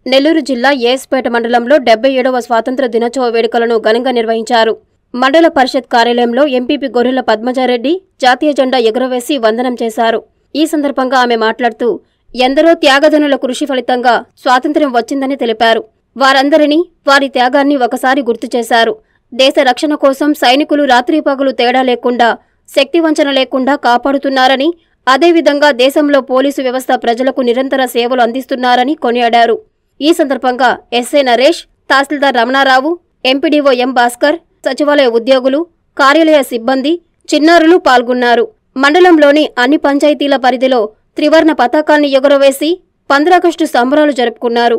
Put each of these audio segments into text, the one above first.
నెల్లూరు జిల్లా ఏఎస్పేట మండలంలో డెబ్బై ఏడవ స్వాతంత్ర దినోత్సవ వేడుకలను ఘనంగా నిర్వహించారు మండల పరిషత్ కార్యాలయంలో ఎంపీపీ గొర్రెల పద్మజారెడ్డి జాతీయ జెండా ఎగురవేసి వందనం చేశారు ఈ సందర్భంగా ఆమె మాట్లాడుతూ ఎందరో త్యాగధనుల కృషి ఫలితంగా స్వాతంత్ర్యం వచ్చిందని తెలిపారు వారందరినీ వారి త్యాగాన్ని ఒకసారి గుర్తు చేశారు దేశ రక్షణ కోసం సైనికులు రాత్రిపగలు తేడా లేకుండా శక్తివంచన లేకుండా కాపాడుతున్నారని అదేవిధంగా దేశంలో పోలీసు వ్యవస్థ ప్రజలకు నిరంతర సేవలు అందిస్తున్నారని కొనియాడారు ఈ సందర్భంగా ఎస్ఐ నరేష్ తహసీల్దార్ రమణారావు ఎంపీడీఓ ఎం భాస్కర్ సచివాలయ ఉద్యోగులు కార్యాలయ సిబ్బంది చిన్నారులు పాల్గొన్నారు మండలంలోని అన్ని పంచాయతీల పరిధిలో త్రివర్ణ పతాకాన్ని ఎగురవేసి పంద్రాగస్టు సంబరాలు జరుపుకున్నారు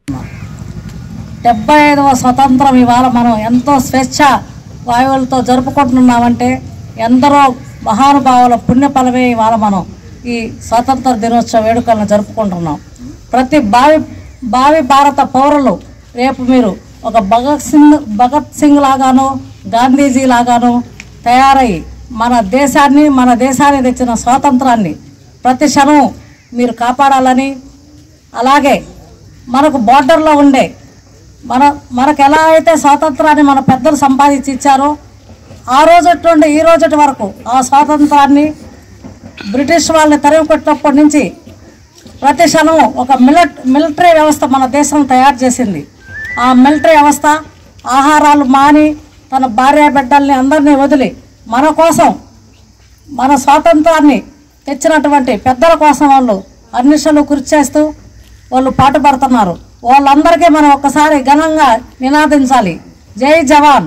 డెబ్బై ఐదవ స్వతంత్రం ఇవాళ మనం ఎంతో స్వేచ్ఛ వాయువులతో జరుపుకుంటున్నామంటే ఎందరో మహానుభావుల పుణ్యఫలమే ఇవాళ మనం ఈ స్వాతంత్ర దినోత్సవ వేడుకలను జరుపుకుంటున్నాం ప్రతి భావి భావి భారత పౌరులు రేపు మీరు ఒక భగత్ సింగ్ భగత్ సింగ్ లాగాను గాంధీజీ లాగాను తయారై మన దేశాన్ని మన దేశాన్ని తెచ్చిన స్వాతంత్రాన్ని ప్రతి క్షణం మీరు కాపాడాలని అలాగే మనకు బోర్డర్లో ఉండే మన మనకు ఎలా అయితే స్వాతంత్రాన్ని మన పెద్దలు సంపాదించి ఇచ్చారో ఆ రోజటి నుండి ఈ రోజటి వరకు ఆ స్వాతంత్రాన్ని బ్రిటిష్ వాళ్ళని తరిమి కొట్టినప్పటి నుంచి ప్రతి క్షణం ఒక మిలట్ మిలిటరీ వ్యవస్థ మన దేశం తయారు చేసింది ఆ మిలిటరీ వ్యవస్థ ఆహారాలు మాని తన భార్య బిడ్డల్ని అందరినీ వదిలి మన కోసం మన స్వాతంత్రాన్ని తెచ్చినటువంటి పెద్దల కోసం వాళ్ళు అన్నిషలు కృషి చేస్తూ వాళ్ళు పాటుపడుతున్నారు వాళ్ళందరికీ మనం ఒక్కసారి ఘనంగా నినాదించాలి జై జవాన్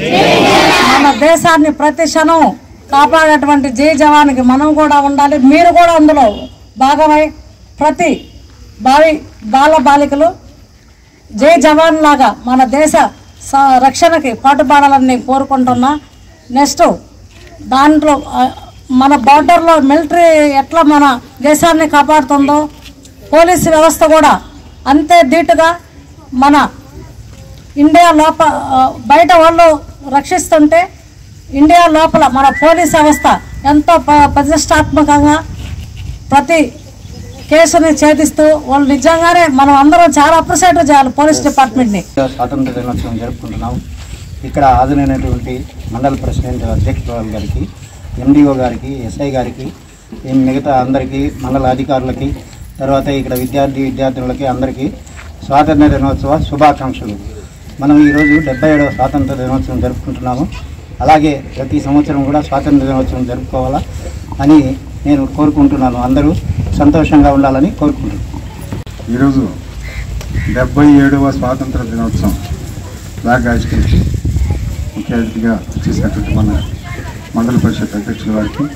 మన దేశాన్ని ప్రతి క్షణం కాపాడేటువంటి జై జవాన్కి మనం కూడా ఉండాలి మీరు కూడా అందులో భాగమై ప్రతి భావి బాల బాలికలు జై జవాన్ లాగా మన దేశ స- రక్షణకి పాటుపడాలని నేను కోరుకుంటున్నా నెక్స్ట్ దాంట్లో ఆ, మన బార్డర్లో మిలిటరీ ఎట్లా మన దేశాన్ని కాపాడుతుందో పోలీసు వ్యవస్థ కూడా అంతే ధీటుగా మన ఇండియా లోప ఆ, బయట వాళ్ళు రక్షిస్తుంటే ఇండియా లోపల మన పోలీస్ వ్యవస్థ ఎంతో ప- ప్రతిష్టాత్మకంగా ప్రతి కేసుని ఛేదిస్తూ వాళ్ళు నిజంగానే మనం అందరం చాలా అప్రిషియేట్ చేయాలి పోలీస్ డిపార్ట్మెంట్ని స్వాతంత్ర దినోత్సవం జరుపుకుంటున్నాం ఇక్కడ హాజరైనటువంటి మండల ప్రెసిడెంట్ అధ్యక్షురాలు గారికి ఎండిఓ గారికి ఎస్ఐ గారికి ఈ మిగతా అందరికీ మండల అధికారులకి తర్వాత ఇక్కడ విద్యార్థి విద్యార్థులకి అందరికీ స్వాతంత్ర దినోత్సవ శుభాకాంక్షలు మనం ఈరోజు డెబ్బై ఏడవ స్వాతంత్ర దినోత్సవం జరుపుకుంటున్నాము అలాగే ప్రతి సంవత్సరం కూడా స్వాతంత్ర దినోత్సవం జరుపుకోవాలా అని నేను కోరుకుంటున్నాను అందరూ సంతోషంగా ఉండాలని కోరుకుంటున్నాను ఈరోజు డెబ్బై ఏడవ స్వాతంత్ర దినోత్సవం ఫ్లాగ్ హాస్టింగ్ ముఖ్య అతిథిగా చేసినటువంటి మన మండల పరిషత్ అధ్యక్షుల వారికి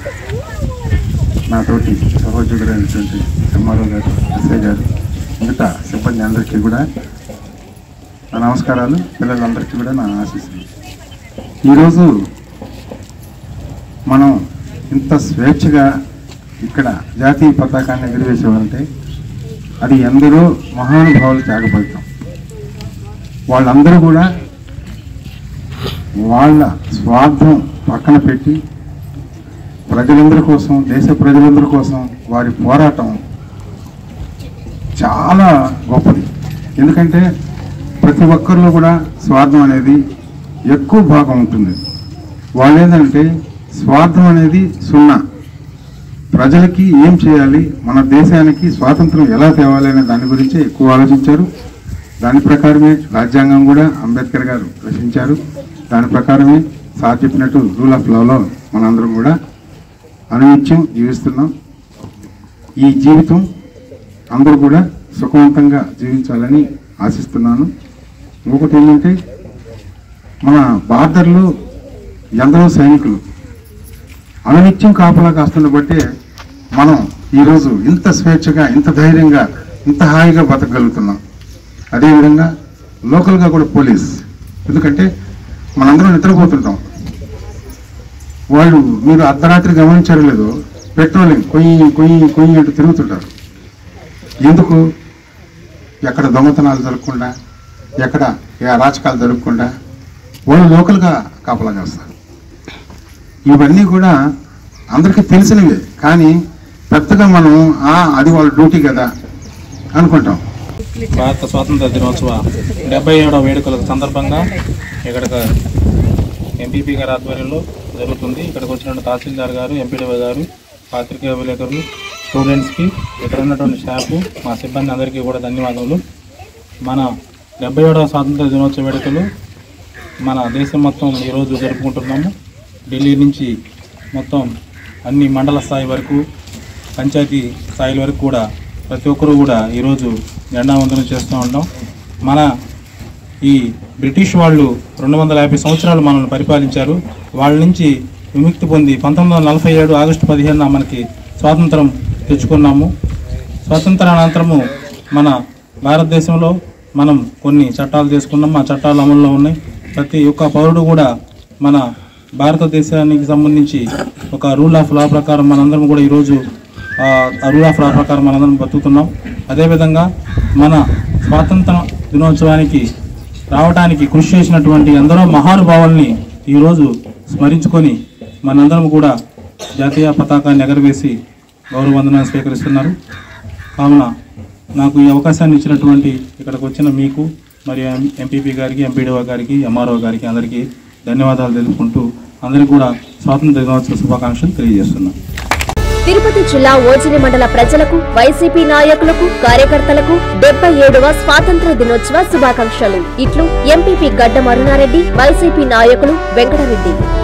నాతోటి సహోద్యోగులైనటువంటి ఎంఆర్ఓ గారు ఎస్ఐ గారు మిగతా సిబ్బంది అందరికీ కూడా నా నమస్కారాలు పిల్లలందరికీ కూడా నా ఆశీస్సులు ఈరోజు మనం ఇంత స్వేచ్ఛగా ఇక్కడ జాతీయ పతాకాన్ని ఎగురవేసామంటే అది ఎందరో మహానుభావులు త్యాగపడతాం వాళ్ళందరూ కూడా వాళ్ళ స్వార్థం పక్కన పెట్టి ప్రజలందరి కోసం దేశ ప్రజలందరి కోసం వారి పోరాటం చాలా గొప్పది ఎందుకంటే ప్రతి ఒక్కరిలో కూడా స్వార్థం అనేది ఎక్కువ భాగం ఉంటుంది వాళ్ళు ఏంటంటే స్వార్థం అనేది సున్నా ప్రజలకి ఏం చేయాలి మన దేశానికి స్వాతంత్రం ఎలా తేవాలి అనే దాని గురించి ఎక్కువ ఆలోచించారు దాని ప్రకారమే రాజ్యాంగం కూడా అంబేద్కర్ గారు రచించారు దాని ప్రకారమే సార్ చెప్పినట్టు రూల్ ఆఫ్ లాలో మనందరం కూడా అనునిత్యం జీవిస్తున్నాం ఈ జీవితం అందరూ కూడా సుఖవంతంగా జీవించాలని ఆశిస్తున్నాను ఇంకొకటి ఏంటంటే మన బార్డర్లో ఎందరో సైనికులు అనునిత్యం కాపలా కాస్తున్న బట్టే మనం ఈరోజు ఇంత స్వేచ్ఛగా ఇంత ధైర్యంగా ఇంత హాయిగా బతకగలుగుతున్నాం అదేవిధంగా లోకల్గా కూడా పోలీస్ ఎందుకంటే మనందరం నిద్రపోతుంటాం వాళ్ళు మీరు అర్ధరాత్రి గమనించారో లేదో పెట్రోలింగ్ కొయ్యి కొయ్యి కొయ్యి అంటూ తిరుగుతుంటారు ఎందుకు ఎక్కడ దొంగతనాలు జరగకుండా ఎక్కడ ఏ అరాచకాలు జరగకుండా వాళ్ళు లోకల్గా కాపలా కాస్తారు ఇవన్నీ కూడా అందరికీ తెలిసినవే కానీ పెద్దగా మనం "ఆ, అది వాళ్ళ డ్యూటీ కదా అనుకుంటాం భారత స్వాతంత్ర దినోత్సవ డెబ్బై ఏడవ వేడుకల సందర్భంగా ఇక్కడ ఎంపీపీ గారి ఆధ్వర్యంలో జరుగుతుంది ఇక్కడికి వచ్చిన తహసీల్దార్ గారు ఎంపీడీఓ గారు పాత్రికేయ విలేకరులు స్టూడెంట్స్కి ఇక్కడ ఉన్నటువంటి స్టాఫ్ మా సిబ్బంది అందరికీ కూడా ధన్యవాదములు మన డెబ్బై ఏడవ స్వాతంత్ర దినోత్సవ వేడుకలు మన దేశం మొత్తం ఈరోజు జరుపుకుంటున్నాము ఢిల్లీ నుంచి మొత్తం అన్ని మండల స్థాయి వరకు పంచాయతీ స్థాయిల వరకు కూడా ప్రతి ఒక్కరూ కూడా ఈరోజు జెండా వందనం చేస్తూ ఉంటాం మన ఈ బ్రిటిష్ వాళ్ళు రెండు వందల యాభై సంవత్సరాలు మనల్ని పరిపాలించారు వాళ్ళ నుంచి విముక్తి పొంది పంతొమ్మిది వందల నలభై ఏడు ఆగస్టు పదిహేనున మనకి స్వాతంత్రం తెచ్చుకున్నాము స్వాతంత్రానంతరము మన భారతదేశంలో మనం కొన్ని చట్టాలు చేసుకున్నాం ఆ చట్టాలు అమల్లో ఉన్నాయి ప్రతి ఒక్క పౌరుడు కూడా మన భారతదేశానికి సంబంధించి ఒక రూల్ ఆఫ్ లా ప్రకారం మనందరం కూడా ఈరోజు ఆ ఆ రూల్ ఆఫ్ లా ప్రకారం మనందరం బతుకుతున్నాం అదేవిధంగా మన స్వాతంత్ర దినోత్సవానికి రావడానికి కృషి చేసినటువంటి ఎందరో మహానుభావుల్ని ఈరోజు స్మరించుకొని మనందరం కూడా జాతీయ పతాకాన్ని ఎగరవేసి గౌరవవందనాన్ని స్వీకరిస్తున్నారు కావున నాకు ఈ అవకాశాన్ని ఇచ్చినటువంటి ఇక్కడికి వచ్చిన మీకు మరియు ఎంపీపీ గారికి ఎంపీడీఓ గారికి ఎంఆర్ఓ గారికి అందరికీ ధన్యవాదాలు తెలుపుకుంటూ అందరికీ కూడా స్వాతంత్ర దినోత్సవ శుభాకాంక్షలు తెలియజేస్తున్నాను తిరుపతి జిల్లా ఓజిని మండల ప్రజలకు వైసీపీ నాయకులకు కార్యకర్తలకు డెబ్బై ఏడవ స్వాతంత్ర దినోత్సవ శుభాకాంక్షలు ఇట్లు ఎంపీపీ గడ్డ మరునారెడ్డి వైసీపీ నాయకులు వెంకటరెడ్డి